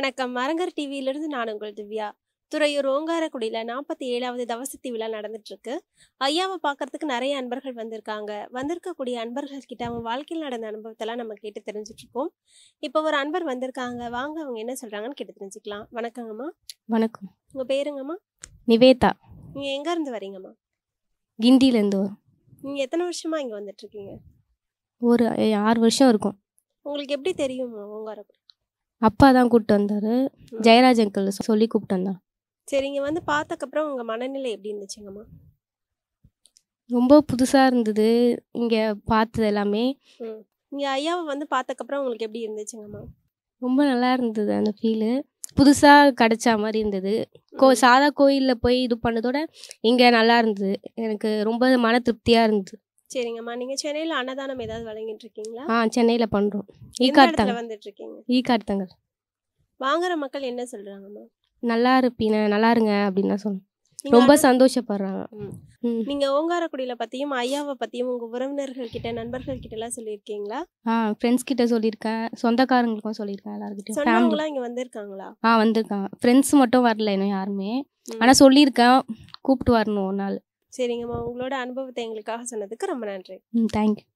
வணக்கம் மரங்கர் டிவியிலிருந்து நான் உங்கள் திவ்யா துறையூர் ஓங்காரக்குடியில் நாற்பத்தி ஏழாவது தவசத்தி விழா நடந்துட்டு இருக்கு ஐயாவை பார்க்கறதுக்கு நிறைய அன்பர்கள் வந்திருக்காங்க வந்திருக்கக்கூடிய அன்பர்கள் கிட்ட அவங்க வாழ்க்கையில் நடந்த அனுபவத்தெல்லாம் நம்ம கேட்டு தெரிஞ்சுட்டு இருக்கோம் இப்போ ஒரு அன்பர் வந்திருக்காங்க வாங்க அவங்க என்ன சொல்றாங்கன்னு கேட்டு தெரிஞ்சுக்கலாம் வணக்கங்கம்மா வணக்கம் உங்க பேருங்கம்மா நிவேதா நீங்க எங்க இருந்து வரீங்கம்மா கிண்டிலேருந்து வரோம். நீங்க எத்தனை வருஷமா இங்க வந்துட்டு இருக்கீங்க ஒரு ஐ- ஆறு வருஷம் இருக்கும் உங்களுக்கு எப்படி தெரியும் ஓங்காரக்குடி அப்பா தான் கூப்பிட்டு வந்தார் ஜெயராஜ் அங்கிள் சொல்லி கூப்பிட்டு வந்தான் சரி இங்க வந்து பார்த்தக்கப்புறம் உங்க மனநிலை எப்படி இருந்துச்சுங்கம்மா ரொம்ப புதுசாக இருந்தது இங்கே பார்த்தது எல்லாமே இங்க ஐயாவை வந்து பார்த்தக்கப்புறம் உங்களுக்கு எப்படி இருந்துச்சுங்கம்மா ரொம்ப நல்லா இருந்தது அந்த ஃபீலு புதுசாக கிடைச்ச மாதிரி இருந்தது கோ சாதா கோயிலில் போய் இது பண்ணதோட இங்கே நல்லா இருந்தது எனக்கு ரொம்ப மன திருப்தியாக இருந்தது சரிங்கம்மா நீங்க சென்னையில அன்னதானம் ஏதாவது வழங்கிட்டு இருக்கீங்களா ஆ சென்னையில் பண்ணுறோம் ஈ எந்த கார்டு இடத்துல தாங்க வந்துட்டு இருக்கீங்க ஈ கார்டு தாங்க வாங்குற மக்கள் என்ன சொல்றாங்கம்மா நல்லா இருப்பீங்க நல்லா இருங்க அப்படின்னு தான் சொன்னேன் நீங்க ரொம்ப அன்ன- சந்தோஷப்படுறாங்க ம். ம் நீங்க ஓங்காரக்குடியில பத்தியும் ஐயாவை பத்தியும் உங்க உறவினர்கள் கிட்ட நண்பர்கள் கிட்ட எல்லாம் சொல்லியிருக்கீங்களா ஆ ஃப்ரெண்ட்ஸ் கிட்ட சொல்லியிருக்கேன் சொந்தக்காரங்களுக்கும் சொல்லியிருக்கேன் எல்லாருக்கிட்டையும் ஃபேமிலி சொன்னவங்களாம் இங்க வந்திருக்காங்களா ஆ வந்திருக்காங்க ஃப்ரெண்ட்ஸ் மட்டும் வரல இன்னும் யாருமே ம். ஆனால் சொல்லியிருக்கேன் கூப்பிட்டு வரணும் ஒரு நாள் சரிங்கம்மா உங்களோட அனுபவத்தை எங்களுக்காக சொன்னதுக்கு ரொம்ப நன்றி ம் தேங்க்யூ